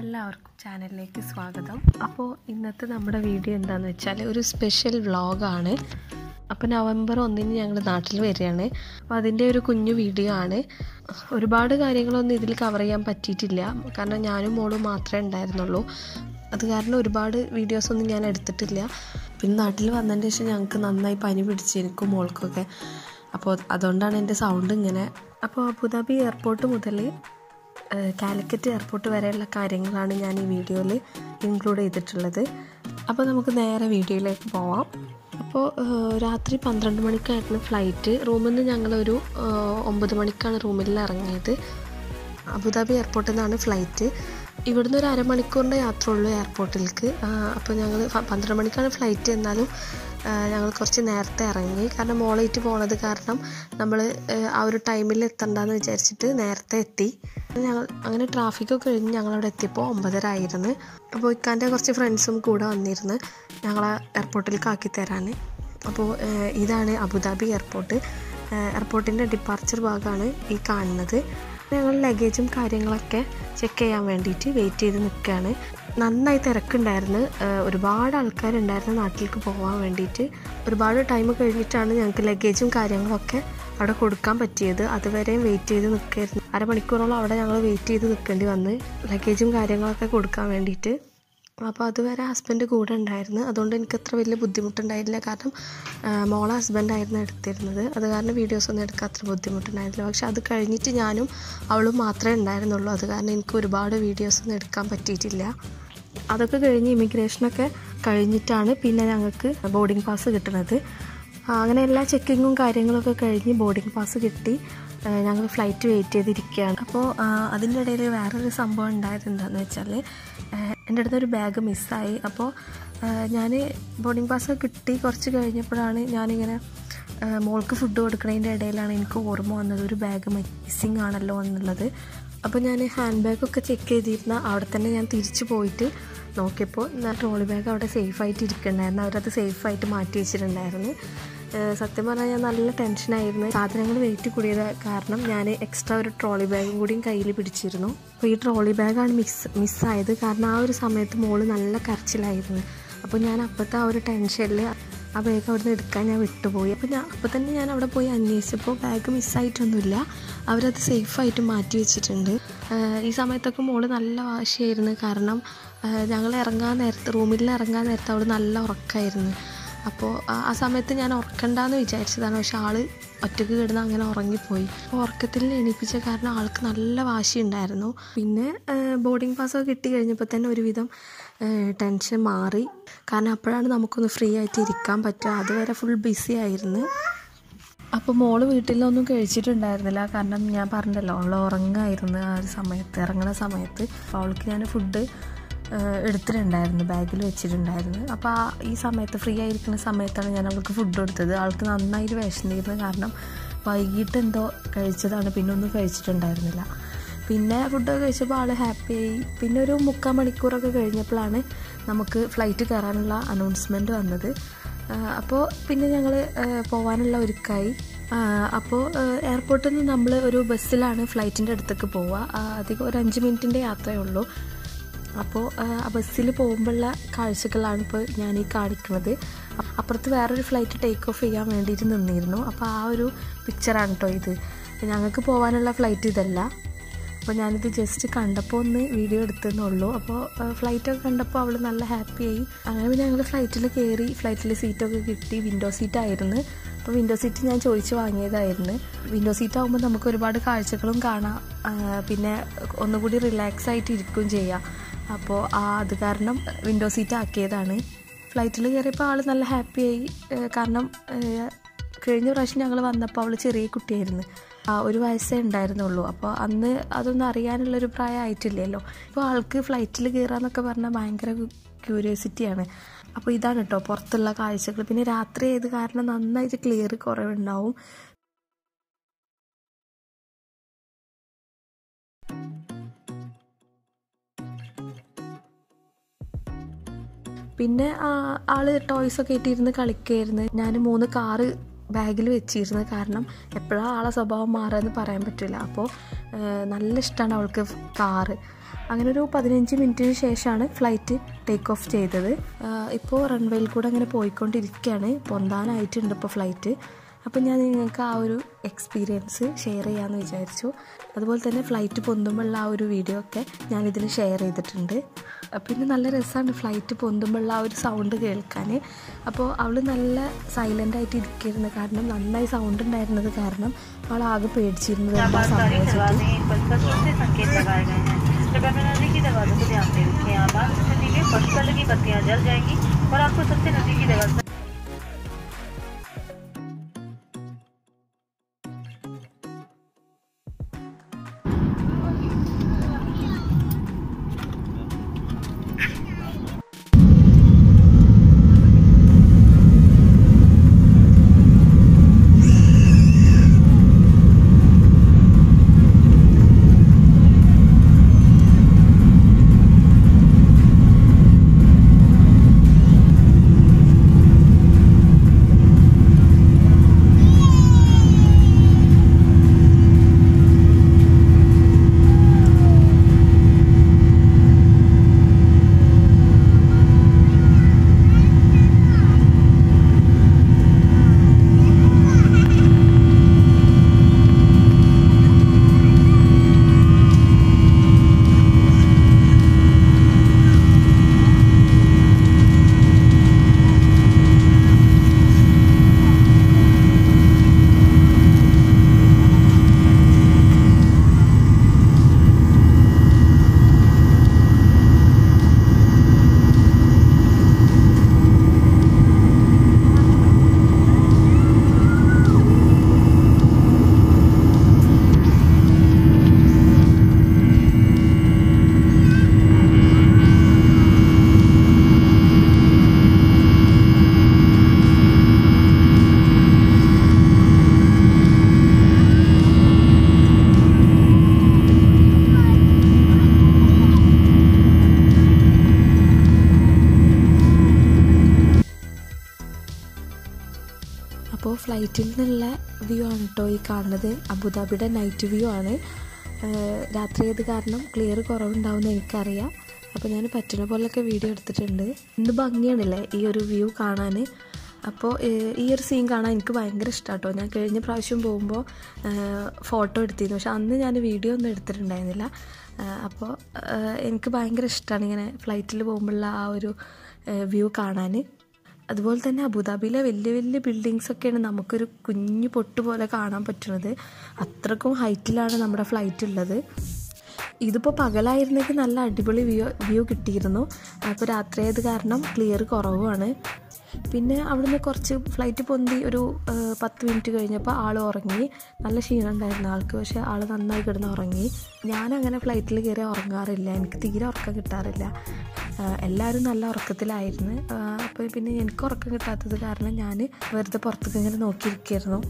എല്ലാവർക്കും ചാനലിലേക്ക് സ്വാഗതം അപ്പോൾ ഇന്നത്തെ നമ്മുടെ വീഡിയോ എന്താണെന്ന് വെച്ചാൽ ഒരു സ്പെഷ്യൽ വ്ളോഗാണ് അപ്പോൾ നവംബർ ഒന്നിന് ഞങ്ങൾ നാട്ടിൽ വരികയാണ് അപ്പോൾ അതിൻ്റെ ഒരു കുഞ്ഞു വീഡിയോ ആണ് ഒരുപാട് കാര്യങ്ങളൊന്നും ഇതിൽ കവർ ചെയ്യാൻ പറ്റിയിട്ടില്ല കാരണം ഞാനും മോളും മാത്രമേ ഉണ്ടായിരുന്നുള്ളൂ അത് കാരണം ഒരുപാട് വീഡിയോസൊന്നും ഞാൻ എടുത്തിട്ടില്ല പിന്നെ നാട്ടിൽ വന്നതിന് ശേഷം ഞങ്ങൾക്ക് നന്നായി പനി പിടിച്ച് എനിക്കും മോൾക്കൊക്കെ അപ്പോൾ അതുകൊണ്ടാണ് എൻ്റെ സൗണ്ട് ഇങ്ങനെ അപ്പോൾ അബുദാബി എയർപോർട്ട് മുതൽ കാലിക്കറ്റ് എയർപോർട്ട് വരെയുള്ള കാര്യങ്ങളാണ് ഞാൻ ഈ വീഡിയോയിൽ ഇൻക്ലൂഡ് ചെയ്തിട്ടുള്ളത് അപ്പോൾ നമുക്ക് നേരെ വീഡിയോയിലേക്ക് പോവാം അപ്പോൾ രാത്രി പന്ത്രണ്ട് മണിക്കായിരുന്നു ഫ്ലൈറ്റ് റൂമിൽ നിന്ന് ഞങ്ങളൊരു ഒമ്പത് മണിക്കാണ് റൂമിൽ ഇറങ്ങിയത് അബുദാബി എയർപോർട്ടിൽ നിന്നാണ് ഫ്ലൈറ്റ് ഇവിടുന്ന് ഒരു അരമണിക്കൂറിൻ്റെ യാത്ര ഉള്ളൂ എയർപോർട്ടിലേക്ക് അപ്പോൾ ഞങ്ങൾ പന്ത്രണ്ട് മണിക്കാണ് ഫ്ലൈറ്റ് എന്നാലും ഞങ്ങൾ കുറച്ച് നേരത്തെ ഇറങ്ങി കാരണം മോളേറ്റ് പോണത് കാരണം നമ്മൾ ആ ഒരു ടൈമിൽ എത്തണ്ടെന്ന് വിചാരിച്ചിട്ട് നേരത്തെ എത്തി ഞങ്ങൾ അങ്ങനെ ട്രാഫിക്കൊക്കെ കഴിഞ്ഞ് ഞങ്ങളവിടെ എത്തിയപ്പോൾ ഒമ്പതര ആയിരുന്നു അപ്പോൾ ഇക്കാൻ്റെ കുറച്ച് ഫ്രണ്ട്സും കൂടെ വന്നിരുന്ന് ഞങ്ങളെ എയർപോർട്ടിലേക്ക് ആക്കി തരാൻ അപ്പോൾ ഇതാണ് അബുദാബി എയർപോർട്ട് എയർപോർട്ടിൻ്റെ ഡിപ്പാർച്ചർ ഭാഗമാണ് ഈ കാണുന്നത് ഞങ്ങൾ ലഗേജും കാര്യങ്ങളൊക്കെ ചെക്ക് ചെയ്യാൻ വേണ്ടിയിട്ട് വെയിറ്റ് ചെയ്ത് നിൽക്കുകയാണ് നന്നായി തിരക്കുണ്ടായിരുന്നു ഒരുപാട് ആൾക്കാരുണ്ടായിരുന്നു നാട്ടിലേക്ക് പോകാൻ വേണ്ടിയിട്ട് ഒരുപാട് ടൈം കഴിഞ്ഞിട്ടാണ് ഞങ്ങൾക്ക് ലഗേജും കാര്യങ്ങളൊക്കെ അവിടെ കൊടുക്കാൻ പറ്റിയത് അതുവരെയും വെയിറ്റ് ചെയ്ത് നിൽക്കായിരുന്നു അരമണിക്കൂറോളം അവിടെ ഞങ്ങൾ വെയിറ്റ് ചെയ്ത് നിൽക്കേണ്ടി വന്ന് ലഗേജും കാര്യങ്ങളൊക്കെ കൊടുക്കാൻ വേണ്ടിയിട്ട് അപ്പോൾ അതുവരെ ഹസ്ബൻഡ് കൂടെ ഉണ്ടായിരുന്നു അതുകൊണ്ട് എനിക്ക് അത്ര വലിയ ബുദ്ധിമുട്ടുണ്ടായില്ല കാരണം മോളെ ഹസ്ബൻഡായിരുന്നു എടുത്തിരുന്നത് അത് കാരണം വീഡിയോസ് ഒന്നും എടുക്കാൻ അത്ര ബുദ്ധിമുട്ടുണ്ടായിരുന്നില്ല പക്ഷെ അത് കഴിഞ്ഞിട്ട് ഞാനും അവളും മാത്രമേ ഉണ്ടായിരുന്നുള്ളൂ അത് കാരണം എനിക്ക് ഒരുപാട് വീഡിയോസ് ഒന്നും എടുക്കാൻ പറ്റിയിട്ടില്ല അതൊക്കെ കഴിഞ്ഞ് ഇമിഗ്രേഷനൊക്കെ കഴിഞ്ഞിട്ടാണ് പിന്നെ ഞങ്ങൾക്ക് ബോർഡിംഗ് പാസ് കിട്ടുന്നത് അങ്ങനെ എല്ലാ ചെക്കിങ്ങും കാര്യങ്ങളൊക്കെ കഴിഞ്ഞ് ബോർഡിംഗ് പാസ് കിട്ടി ഞങ്ങൾ ഫ്ലൈറ്റ് വെയിറ്റ് ചെയ്തിരിക്കുകയാണ് അപ്പോൾ അതിൻ്റെ ഇടയിൽ വേറൊരു സംഭവം ഉണ്ടായത് എന്താണെന്ന് വെച്ചാൽ എൻ്റെ അടുത്തൊരു ബാഗ് മിസ്സായി അപ്പോൾ ഞാൻ ബോർഡിംഗ് പാസ് കിട്ടി കുറച്ച് കഴിഞ്ഞപ്പോഴാണ് ഞാനിങ്ങനെ മോൾക്ക് ഫുഡ് കൊടുക്കുന്നതിൻ്റെ ഇടയിലാണ് എനിക്ക് ഓർമ്മ വന്നത് ഒരു ബാഗ് മിസ്സിങ് ആണല്ലോ എന്നുള്ളത് അപ്പോൾ ഞാൻ ഹാൻഡ് ബാഗൊക്കെ ചെക്ക് ചെയ്തിരുന്ന അവിടെ തന്നെ ഞാൻ തിരിച്ചു പോയിട്ട് നോക്കിയപ്പോൾ ട്രോളി ബാഗ് അവിടെ സേഫായിട്ട് ഇരിക്കുന്നുണ്ടായിരുന്നു അവരത് സേഫായിട്ട് മാറ്റി വെച്ചിട്ടുണ്ടായിരുന്നു സത്യം പറഞ്ഞാൽ ഞാൻ നല്ല ടെൻഷനായിരുന്നു സാധനങ്ങൾ വെയിറ്റ് കൂടിയത് കാരണം ഞാൻ എക്സ്ട്രാ ഒരു ട്രോളി ബാഗും കൂടിയും കയ്യിൽ പിടിച്ചിരുന്നു അപ്പോൾ ഈ ട്രോളി ബാഗാണ് മിസ് മിസ്സായത് കാരണം ആ ഒരു സമയത്ത് മോള് നല്ല കരച്ചിലായിരുന്നു അപ്പോൾ ഞാൻ അപ്പോഴത്തെ ആ ഒരു ടെൻഷനിൽ ആ ബാഗ് അവിടെ നിന്ന് എടുക്കാൻ ഞാൻ വിട്ടുപോയി അപ്പോൾ ഞാൻ അപ്പോൾ തന്നെ ഞാൻ അവിടെ പോയി അന്വേഷിച്ചപ്പോൾ ബാഗ് മിസ്സായിട്ടൊന്നുമില്ല അവരത് സേഫായിട്ട് മാറ്റി വെച്ചിട്ടുണ്ട് ഈ സമയത്തൊക്കെ മോള് നല്ല വാശിയായിരുന്നു കാരണം ഞങ്ങൾ ഇറങ്ങാൻ നേരത്ത് റൂമിൽ ഇറങ്ങാൻ നേരത്ത് അവൾ നല്ല ഉറക്കമായിരുന്നു അപ്പോൾ ആ സമയത്ത് ഞാൻ ഉറക്കണ്ടെന്ന് വിചാരിച്ചതാണ് പക്ഷെ ആള് ഒറ്റയ്ക്ക് കിടന്ന് അങ്ങനെ ഉറങ്ങിപ്പോയി അപ്പോൾ ഉറക്കത്തിൽ എണീപ്പിച്ച കാരണം ആൾക്ക് നല്ല വാശി ഉണ്ടായിരുന്നു പിന്നെ ബോർഡിംഗ് പാസ്സൊക്കെ കിട്ടി കഴിഞ്ഞപ്പോൾ തന്നെ ഒരുവിധം ടെൻഷൻ മാറി കാരണം അപ്പോഴാണ് നമുക്കൊന്ന് ഫ്രീ ആയിട്ട് ഇരിക്കാൻ പറ്റുക അതുവരെ ഫുൾ ബിസി ആയിരുന്നു അപ്പോൾ മോള് വീട്ടിലൊന്നും കഴിച്ചിട്ടുണ്ടായിരുന്നില്ല കാരണം ഞാൻ പറഞ്ഞല്ലോ അവൾ ഉറങ്ങായിരുന്നു ആ ഒരു സമയത്ത് ഇറങ്ങുന്ന സമയത്ത് അപ്പോൾ അവൾക്ക് ഞാൻ ഫുഡ് എടുത്തിട്ടുണ്ടായിരുന്നു ബാഗിൽ വെച്ചിട്ടുണ്ടായിരുന്നു അപ്പോൾ ആ ഈ സമയത്ത് ഫ്രീ ആയിരിക്കുന്ന സമയത്താണ് ഞാൻ അവൾക്ക് ഫുഡ് കൊടുത്തത് ആൾക്ക് നന്നായിട്ട് വിശന്നിരുന്നു കാരണം വൈകിട്ട് എന്തോ കഴിച്ചതാണ് പിന്നെ ഒന്നും കഴിച്ചിട്ടുണ്ടായിരുന്നില്ല പിന്നെ ഫുഡൊക്കെ കഴിച്ചപ്പോൾ ആൾ ഹാപ്പിയായി പിന്നെ ഒരു മുക്കാൽ മണിക്കൂറൊക്കെ കഴിഞ്ഞപ്പോഴാണ് നമുക്ക് ഫ്ലൈറ്റ് കയറാനുള്ള അനൗൺസ്മെൻറ്റ് വന്നത് അപ്പോൾ പിന്നെ ഞങ്ങൾ പോകാനുള്ള ഒരുക്കായി അപ്പോൾ എയർപോർട്ടിൽ നിന്ന് നമ്മൾ ഒരു ബസ്സിലാണ് ഫ്ലൈറ്റിൻ്റെ അടുത്തേക്ക് പോവുക അധികം ഒരു അഞ്ച് മിനിറ്റിൻ്റെ യാത്രയേ ഉള്ളൂ അപ്പോൾ ആ ബസ്സിൽ പോകുമ്പോഴുള്ള കാഴ്ചകളാണ് ഇപ്പോൾ ഞാൻ ഈ കാണിക്കുന്നത് അപ്പുറത്ത് വേറൊരു ഫ്ലൈറ്റ് ടേക്ക് ഓഫ് ചെയ്യാൻ വേണ്ടിയിട്ട് നിന്നിരുന്നു അപ്പോൾ ആ ഒരു പിക്ചറാണ് കേട്ടോ ഇത് ഞങ്ങൾക്ക് പോകാനുള്ള ഫ്ലൈറ്റ് ഇതല്ല അപ്പോൾ ഞാനിത് ജസ്റ്റ് കണ്ടപ്പോൾ ഒന്ന് വീഡിയോ എടുത്തെന്നുള്ളൂ അപ്പോൾ ഫ്ലൈറ്റൊക്കെ കണ്ടപ്പോൾ അവൾ നല്ല ഹാപ്പിയായി അങ്ങനെ പിന്നെ ഞങ്ങൾ ഫ്ലൈറ്റിൽ കയറി ഫ്ലൈറ്റിൽ സീറ്റൊക്കെ കിട്ടി വിൻഡോ സീറ്റായിരുന്നു അപ്പോൾ വിൻഡോ സീറ്റ് ഞാൻ ചോദിച്ച് വാങ്ങിയതായിരുന്നു വിൻഡോ സീറ്റ് ആകുമ്പോൾ നമുക്ക് ഒരുപാട് കാഴ്ചകളും കാണാം പിന്നെ ഒന്നുകൂടി റിലാക്സ് ആയിട്ട് ഇരിക്കുകയും ചെയ്യാം അപ്പോൾ ആ അത് കാരണം വിൻഡോ സീറ്റ് ആക്കിയതാണ് ഫ്ലൈറ്റിൽ കയറിയപ്പോൾ ആൾ നല്ല ഹാപ്പിയായി കാരണം കഴിഞ്ഞ പ്രാവശ്യം ഞങ്ങൾ വന്നപ്പോൾ അവൾ ചെറിയ കുട്ടിയായിരുന്നു ആ ഒരു വയസ്സേ ഉണ്ടായിരുന്നുള്ളൂ അപ്പോൾ അന്ന് അതൊന്നും അറിയാനുള്ളൊരു പ്രായം ആയിട്ടില്ലല്ലോ ഇപ്പോൾ ആൾക്ക് ഫ്ലൈറ്റിൽ കയറാന്നൊക്കെ പറഞ്ഞാൽ ഭയങ്കര ക്യൂരിയോസിറ്റിയാണ് അപ്പോൾ ഇതാണ് കേട്ടോ പുറത്തുള്ള കാഴ്ചകൾ പിന്നെ രാത്രി ആയത് കാരണം നന്നായിട്ട് ക്ലിയർ കുറവുണ്ടാവും പിന്നെ ആള് ടോയ്സൊക്കെ ഇട്ടിരുന്ന് കളിക്കായിരുന്നു ഞാൻ മൂന്ന് കാറ് ബാഗിൽ വെച്ചിരുന്നത് കാരണം എപ്പോഴാണ് ആളെ സ്വഭാവം മാറുകയെന്ന് പറയാൻ പറ്റില്ല അപ്പോൾ നല്ല ഇഷ്ടമാണ് അവൾക്ക് കാറ് അങ്ങനെ ഒരു പതിനഞ്ച് മിനിറ്റിന് ശേഷമാണ് ഫ്ലൈറ്റ് ടേക്ക് ഓഫ് ചെയ്തത് ഇപ്പോൾ റൺവേയിൽ കൂടെ അങ്ങനെ പോയിക്കൊണ്ടിരിക്കുകയാണ് പൊന്താനായിട്ടുണ്ട് ഇപ്പോൾ ഫ്ലൈറ്റ് അപ്പം ഞാൻ നിങ്ങൾക്ക് ആ ഒരു എക്സ്പീരിയൻസ് ഷെയർ ചെയ്യാമെന്ന് വിചാരിച്ചു അതുപോലെ തന്നെ ഫ്ലൈറ്റ് പൊന്തുമ്പോഴുള്ള ആ ഒരു വീഡിയോ ഒക്കെ ഞാനിതിൽ ഷെയർ ചെയ്തിട്ടുണ്ട് പിന്നെ നല്ല രസമാണ് ഫ്ലൈറ്റ് പൊന്തുമ്പോഴുള്ള ആ ഒരു സൗണ്ട് കേൾക്കാൻ അപ്പോൾ അവൾ നല്ല സൈലൻ്റ് ആയിട്ട് ഇരിക്കരുന്നു കാരണം നന്നായി സൗണ്ട് ഉണ്ടായിരുന്നത് കാരണം അവൾ ആകെ പേടിച്ചിരുന്നത് എന്താ സംഭവിച്ചിട്ട് से संकेत लगाए गए हैं कृपया अपने नजदीकी दरवाजों को ध्यान से रखें आपात स्थिति में फर्स्ट कलर की बत्तियां जल जाएंगी और आपको सबसे नजदीकी दरवाजा അപ്പോൾ ഫ്ലൈറ്റിൽ നിന്നുള്ള വ്യൂ ആണ് കേട്ടോ ഈ കാണുന്നത് അബുദാബിയുടെ നൈറ്റ് വ്യൂ ആണ് ഏഹ് രാത്രി ആയത് കാരണം ക്ലിയർ കുറവുണ്ടാവുമെന്ന് എനിക്കറിയാം അപ്പോൾ ഞാൻ പറ്റുന്ന പോലൊക്കെ വീഡിയോ എടുത്തിട്ടുണ്ട് എന്ത് ഭംഗിയാണല്ലേ ഈ ഒരു വ്യൂ കാണാൻ അപ്പോൾ ഏഹ് ഈ ഒരു സീൻ കാണാൻ എനിക്ക് ഭയങ്കര ഇഷ്ടമാണ് കേട്ടോ ഞാൻ കഴിഞ്ഞ പ്രാവശ്യം പോകുമ്പോൾ ഫോട്ടോ എടുത്തിരുന്നു പക്ഷെ അന്ന് ഞാൻ വീഡിയോ ഒന്നും എടുത്തിട്ടുണ്ടായിരുന്നില്ല ഏഹ് അപ്പോൾ ഏഹ് എനിക്ക് ഭയങ്കര ഇഷ്ടമാണ് ഇങ്ങനെ ഫ്ലൈറ്റിൽ പോകുമ്പോഴുള്ള ആ ഒരു വ്യൂ കാണാൻ അതുപോലെ തന്നെ അബുദാബിയിലെ വലിയ വലിയ ബിൽഡിങ്സ് ഒക്കെയാണ് നമുക്കൊരു കുഞ്ഞു പൊട്ട് പോലെ കാണാൻ പറ്റുന്നത് അത്രക്കും ഹൈറ്റിലാണ് നമ്മുടെ ഫ്ലൈറ്റ് ഉള്ളത് ഇതിപ്പോൾ പകലായിരുന്നെങ്കിൽ നല്ല അടിപൊളി വ്യൂ വ്യൂ കിട്ടിയിരുന്നു അപ്പോൾ രാത്രിയായത് കാരണം ക്ലിയർ കുറവുമാണ് പിന്നെ അവിടുന്ന് കുറച്ച് ഫ്ലൈറ്റ് പൊന്തി ഒരു ആ, പത്ത് മിനിറ്റ് കഴിഞ്ഞപ്പോൾ ആൾ ഉറങ്ങി നല്ല ക്ഷീണം ഉണ്ടായിരുന്നു ആൾക്ക് പക്ഷേ ആൾ നന്നായി കിടന്ന് ഉറങ്ങി ഞാനങ്ങനെ ഫ്ലൈറ്റിൽ കയറി ഉറങ്ങാറില്ല എനിക്ക് തീരെ ഉറക്കം കിട്ടാറില്ല ആ, എല്ലാവരും നല്ല ഉറക്കത്തിലായിരുന്നു അപ്പോൾ പിന്നെ എനിക്ക് ഉറക്കം കിട്ടാത്തത് കാരണം ഞാൻ വെറുതെ പുറത്തേക്ക് ഇങ്ങനെ നോക്കിയിരിക്കുകയായിരുന്നു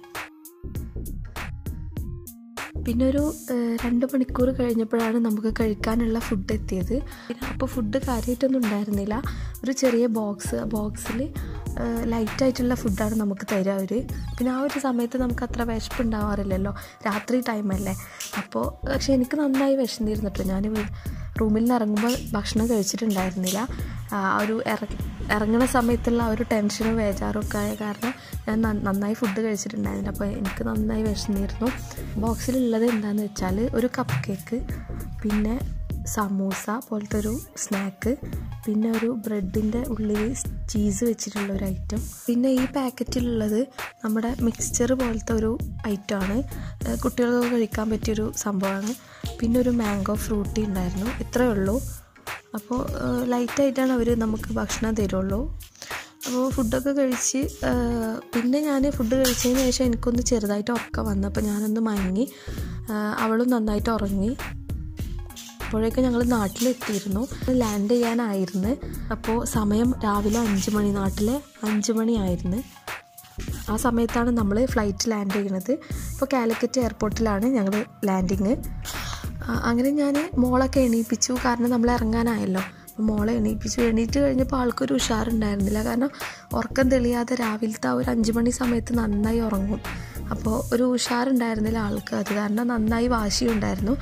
പിന്നെ ഒരു ഏഹ്, രണ്ട് മണിക്കൂർ കഴിഞ്ഞപ്പോഴാണ് നമുക്ക് കഴിക്കാനുള്ള ഫുഡ് എത്തിയത് പിന്നെ അപ്പോൾ ഫുഡ് കാര്യമായിട്ടൊന്നും ഉണ്ടായിരുന്നില്ല ഒരു ചെറിയ ബോക്സ് ആ ബോക്സിൽ ലൈറ്റായിട്ടുള്ള ഫുഡാണ് നമുക്ക് തരിക അവർ പിന്നെ ആ ഒരു സമയത്ത് നമുക്ക് അത്ര വിശപ്പ് ഉണ്ടാവാറില്ലല്ലോ രാത്രി ടൈമല്ലേ അപ്പോൾ പക്ഷെ എനിക്ക് നന്നായി വിശന്നിരുന്നു കേട്ടോ ഞാൻ റൂമിൽ നിന്ന് ഇറങ്ങുമ്പോൾ ഭക്ഷണം കഴിച്ചിട്ടുണ്ടായിരുന്നില്ല ആ ഒരു ഇറ ഇറങ്ങുന്ന സമയത്തുള്ള ആ ഒരു ടെൻഷനും വേജാറും ഒക്കെ ആയ കാരണം ഞാൻ നന്ന- നന്നായി ഫുഡ് കഴിച്ചിട്ടുണ്ടായിരുന്നില്ല അപ്പോൾ എനിക്ക് നന്നായി വിശന്നിരുന്നു ബോക്സിലുള്ളത് എന്താണെന്ന് വെച്ചാൽ ഒരു കപ്പ് കേക്ക് പിന്നെ സമൂസ പോലത്തെ ഒരു സ്നാക്ക് പിന്നെ ഒരു ബ്രെഡിൻ്റെ ഉള്ളിൽ ചീസ് വെച്ചിട്ടുള്ള ഒരു ഐറ്റം പിന്നെ ഈ പാക്കറ്റിലുള്ളത് നമ്മുടെ മിക്സ്ചർ പോലത്തെ ഒരു ഐറ്റമാണ് കുട്ടികൾക്ക് കഴിക്കാൻ പറ്റിയൊരു സംഭവമാണ് പിന്നെ ഒരു മാംഗോ ഫ്രൂട്ടി ഉണ്ടായിരുന്നു ഇത്രയേ ഉള്ളൂ അപ്പോൾ ലൈറ്റായിട്ടാണ് അവർ നമുക്ക് ഭക്ഷണം തരുള്ളൂ അപ്പോൾ ഫുഡൊക്കെ കഴിച്ച് ആ, പിന്നെ ഞാൻ ഫുഡ് കഴിച്ചതിന് ശേഷം എനിക്കൊന്ന് ചെറുതായിട്ട് ഉറക്കം വന്നു അപ്പോൾ ഞാനൊന്ന് മയങ്ങി ആ, അവളും നന്നായിട്ട് ഉറങ്ങി അപ്പോഴേക്കും ഞങ്ങൾ നാട്ടിലെത്തിയിരുന്നു ലാൻഡ് ചെയ്യാനായിരുന്നു അപ്പോൾ സമയം രാവിലെ അഞ്ച് മണി നാട്ടിലെ അഞ്ച് മണിയായിരുന്നു ആ സമയത്താണ് നമ്മൾ ഫ്ലൈറ്റ് ലാൻഡ് ചെയ്യുന്നത് ഇപ്പോൾ കാലിക്കറ്റ് എയർപോർട്ടിലാണ് ഞങ്ങൾ ലാൻഡിങ് അങ്ങനെ ഞാൻ മോളൊക്കെ എണീപ്പിച്ചു കാരണം നമ്മൾ ഇറങ്ങാനായല്ലോ അപ്പോൾ മോളെ എണീപ്പിച്ചു എണീറ്റ് കഴിഞ്ഞപ്പോൾ ആൾക്കൊരു ഉഷാറുണ്ടായിരുന്നില്ല കാരണം ഉറക്കം തെളിയാതെ രാവിലത്തെ ആ ഒരു അഞ്ച് മണി സമയത്ത് നന്നായി ഉറങ്ങും അപ്പോൾ ഒരു ഉഷാറുണ്ടായിരുന്നില്ല ആൾക്ക് അത് കാരണം നന്നായി വാശിയുണ്ടായിരുന്നു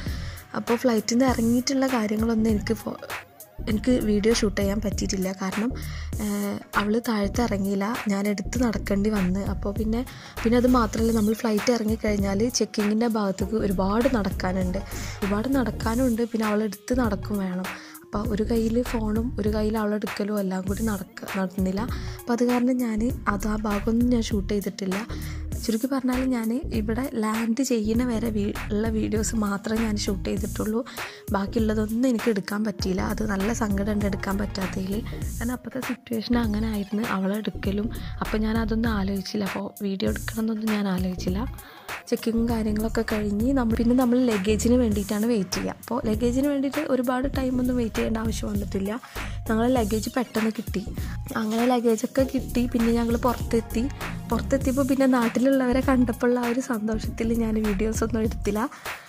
അപ്പോൾ ഫ്ലൈറ്റിൽ നിന്ന് ഇറങ്ങിയിട്ടുള്ള കാര്യങ്ങളൊന്നും എനിക്ക് ഫോ എനിക്ക് വീഡിയോ ഷൂട്ട് ചെയ്യാൻ പറ്റിയിട്ടില്ല കാരണം അവൾ താഴത്ത് ഇറങ്ങിയില്ല ഞാൻ എടുത്ത് നടക്കേണ്ടി വന്ന് അപ്പോൾ പിന്നെ പിന്നെ അത് മാത്രമല്ല നമ്മൾ ഫ്ലൈറ്റ് ഇറങ്ങിക്കഴിഞ്ഞാൽ ചെക്കിങ്ങിൻ്റെ ഭാഗത്തേക്ക് ഒരുപാട് നടക്കാനുണ്ട് ഒരുപാട് നടക്കാനുണ്ട് പിന്നെ അവൾ എടുത്ത് നടക്കും വേണം അപ്പോൾ ഒരു കയ്യിൽ ഫോണും ഒരു കയ്യിൽ അവളെടുക്കലും എല്ലാം കൂടി നടക്ക നടന്നില്ല അപ്പോൾ അത് കാരണം ഞാൻ അത് ആ ഭാഗമൊന്നും ഞാൻ ഷൂട്ട് ചെയ്തിട്ടില്ല ചുരുക്കി പറഞ്ഞാൽ ഞാൻ ഇവിടെ ലാൻഡ് ചെയ്യുന്ന വരെ വീ ഉള്ള വീഡിയോസ് മാത്രമേ ഞാൻ ഷൂട്ട് ചെയ്തിട്ടുള്ളൂ ബാക്കിയുള്ളതൊന്നും എനിക്ക് എടുക്കാൻ പറ്റിയില്ല അത് നല്ല സങ്കടമുണ്ട് എടുക്കാൻ പറ്റാത്തതിൽ കാരണം അപ്പോഴത്തെ സിറ്റുവേഷൻ അങ്ങനെ ആയിരുന്നു അവളെ എടുക്കലും അപ്പോൾ ഞാൻ അതൊന്നും ആലോചിച്ചില്ല അപ്പോൾ വീഡിയോ എടുക്കണം എന്നൊന്നും ഞാൻ ആലോചിച്ചില്ല ചെക്കിങ്ങും കാര്യങ്ങളൊക്കെ കഴിഞ്ഞ് നമ്മൾ പിന്നെ നമ്മൾ ലഗേജിന് വേണ്ടിയിട്ടാണ് വെയിറ്റ് ചെയ്യുക അപ്പോൾ ലഗേജിന് വേണ്ടിയിട്ട് ഒരുപാട് ടൈമൊന്നും വെയിറ്റ് ചെയ്യേണ്ട ആവശ്യം വന്നിട്ടില്ല ഞങ്ങൾ ലഗേജ് പെട്ടെന്ന് കിട്ടി അങ്ങനെ ലഗേജൊക്കെ കിട്ടി പിന്നെ ഞങ്ങൾ പുറത്തെത്തി പുറത്തെത്തിയപ്പോൾ പിന്നെ നാട്ടിലുള്ളവരെ കണ്ടപ്പോഴുള്ള ആ ഒരു സന്തോഷത്തിൽ ഞാൻ വീഡിയോസൊന്നും എടുത്തില്ല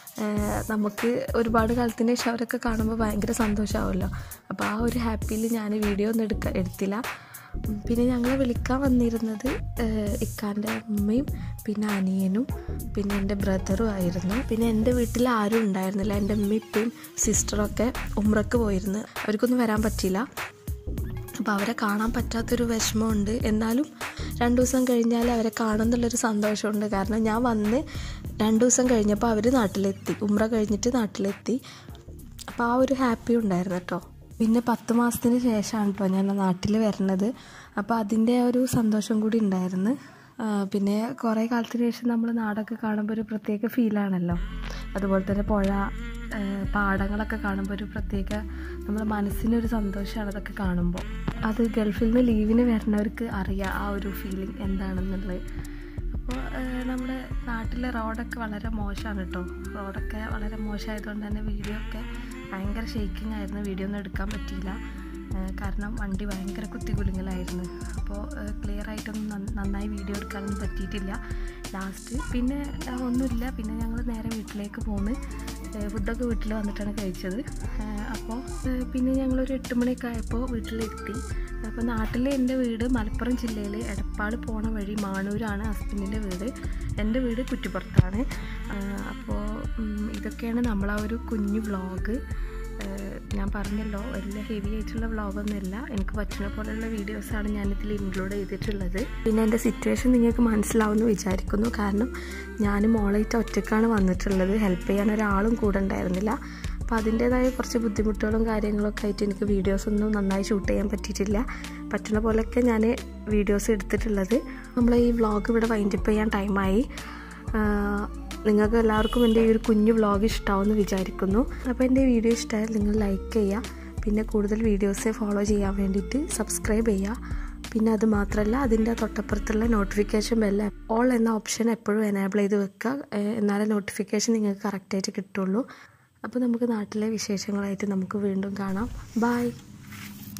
നമുക്ക് ഒരുപാട് കാലത്തിന് ശേഷം അവരൊക്കെ കാണുമ്പോൾ ഭയങ്കര സന്തോഷമാവുമല്ലോ അപ്പോൾ ആ ഒരു ഹാപ്പിയിൽ ഞാൻ വീഡിയോ ഒന്നും എടുക്ക എടുത്തില്ല പിന്നെ ഞങ്ങളെ വിളിക്കാൻ വന്നിരുന്നത് ഇക്കാൻ്റെ അമ്മയും പിന്നെ അനിയനും പിന്നെ എൻ്റെ ബ്രദറും ആയിരുന്നു പിന്നെ എൻ്റെ വീട്ടിൽ ആരും ഉണ്ടായിരുന്നില്ല എൻ്റെ അമ്മയും ഇപ്പയും സിസ്റ്ററൊക്കെ ഉമ്രക്ക് പോയിരുന്നു അവർക്കൊന്നും വരാൻ പറ്റിയില്ല അപ്പോൾ അവരെ കാണാൻ പറ്റാത്തൊരു വിഷമമുണ്ട് എന്നാലും രണ്ട് ദിവസം കഴിഞ്ഞാൽ അവരെ കാണുന്നുള്ളൊരു സന്തോഷമുണ്ട് കാരണം ഞാൻ വന്ന് രണ്ട് ദിവസം കഴിഞ്ഞപ്പോൾ അവർ നാട്ടിലെത്തി ഉമ്ര കഴിഞ്ഞിട്ട് നാട്ടിലെത്തി അപ്പോൾ ആ ഒരു ഹാപ്പി ഉണ്ടായിരുന്നു കേട്ടോ പിന്നെ പത്ത് മാസത്തിന് ശേഷമാണ് കേട്ടോ ഞാൻ നാട്ടിൽ വരുന്നത് അപ്പോൾ അതിൻ്റെ ഒരു സന്തോഷം കൂടി ഉണ്ടായിരുന്നു പിന്നെ കുറേ കാലത്തിന് ശേഷം നമ്മൾ നാടൊക്കെ കാണുമ്പോൾ ഒരു പ്രത്യേക ഫീലാണല്ലോ അതുപോലെ തന്നെ പുഴ പാടങ്ങളൊക്കെ കാണുമ്പോൾ ഒരു പ്രത്യേക നമ്മുടെ മനസ്സിനൊരു സന്തോഷമാണ് അതൊക്കെ കാണുമ്പോൾ അത് ഗൾഫിൽ നിന്ന് ലീവിന് വരുന്നവർക്ക് അറിയാം ആ ഒരു ഫീലിംഗ് എന്താണെന്നുള്ളത് അപ്പോൾ നമ്മുടെ നാട്ടിലെ റോഡൊക്കെ വളരെ മോശമാണ് കേട്ടോ റോഡൊക്കെ വളരെ മോശമായതുകൊണ്ട് തന്നെ വീഡിയോ ഒക്കെ ഭയങ്കര ഷെയ്ക്കിംഗ് ആയിരുന്നു വീഡിയോ ഒന്നും എടുക്കാൻ പറ്റിയില്ല കാരണം വണ്ടി ഭയങ്കര കുത്തികുലുങ്ങലായിരുന്നു അപ്പോൾ ക്ലിയർ ആയിട്ടൊന്നും നന്നായി വീഡിയോ എടുക്കാനൊന്നും പറ്റിയിട്ടില്ല ലാസ്റ്റ് പിന്നെ ഒന്നുമില്ല പിന്നെ ഞങ്ങൾ നേരെ വീട്ടിലേക്ക് പോന്ന് ഫുഡൊക്കെ വീട്ടിൽ വന്നിട്ടാണ് കഴിച്ചത് അപ്പോൾ പിന്നെ ഞങ്ങളൊരു എട്ട് മണിയൊക്കെ ആയപ്പോൾ വീട്ടിലെത്തി അപ്പോൾ നാട്ടിൽ എൻ്റെ വീട് മലപ്പുറം ജില്ലയിൽ എടപ്പാൾ പോണ വഴി മാണൂരാണ് ഹസ്ബൻഡിൻ്റെ വീട് എൻ്റെ വീട് കുറ്റിപ്പുറത്താണ് അപ്പോൾ ഇതൊക്കെയാണ് നമ്മളാ ഒരു കുഞ്ഞു വ്ളോഗ് ഞാൻ പറഞ്ഞല്ലോ വലിയ ഹെവി ആയിട്ടുള്ള വ്ളോഗൊന്നുമില്ല എനിക്ക് പറ്റുന്ന പോലെയുള്ള വീഡിയോസാണ് ഞാനിതിൽ ഇൻക്ലൂഡ് ചെയ്തിട്ടുള്ളത് പിന്നെ എൻ്റെ സിറ്റുവേഷൻ നിങ്ങൾക്ക് മനസ്സിലാവുമെന്ന് വിചാരിക്കുന്നു കാരണം ഞാൻ മോളായിട്ട് ഒറ്റക്കാണ് വന്നിട്ടുള്ളത് ഹെൽപ്പ് ചെയ്യാൻ ഒരാളും കൂടെ ഉണ്ടായിരുന്നില്ല അപ്പോൾ അതിൻ്റേതായ കുറച്ച് ബുദ്ധിമുട്ടുകളും കാര്യങ്ങളൊക്കെ ആയിട്ട് എനിക്ക് വീഡിയോസൊന്നും നന്നായി ഷൂട്ട് ചെയ്യാൻ പറ്റിയിട്ടില്ല പറ്റുന്ന പോലെയൊക്കെ ഞാൻ വീഡിയോസ് എടുത്തിട്ടുള്ളത് നമ്മൾ ഈ വ്ളോഗ് ഇവിടെ വൈൻഡപ്പ് ചെയ്യാൻ ടൈമായി നിങ്ങൾക്ക് എല്ലാവർക്കും എൻ്റെ ഈ ഒരു കുഞ്ഞു വ്ളോഗ് ഇഷ്ടമാവുമെന്ന് വിചാരിക്കുന്നു അപ്പോൾ എൻ്റെ വീഡിയോ ഇഷ്ടമായാൽ നിങ്ങൾ ലൈക്ക് ചെയ്യുക പിന്നെ കൂടുതൽ വീഡിയോസ് ഫോളോ ചെയ്യാൻ വേണ്ടിയിട്ട് സബ്സ്ക്രൈബ് ചെയ്യുക പിന്നെ അത് മാത്രമല്ല അതിൻ്റെ തൊട്ടപ്പുറത്തുള്ള നോട്ടിഫിക്കേഷൻ ബെല്ല് ഓൾ എന്ന ഓപ്ഷൻ എപ്പോഴും എനേബിൾ ചെയ്ത് വെക്കുക എന്നാലേ നോട്ടിഫിക്കേഷൻ നിങ്ങൾക്ക് കറക്റ്റായിട്ട് കിട്ടുള്ളൂ അപ്പോൾ നമുക്ക് നാട്ടിലെ വിശേഷങ്ങളായിട്ട് നമുക്ക് വീണ്ടും കാണാം ബായ്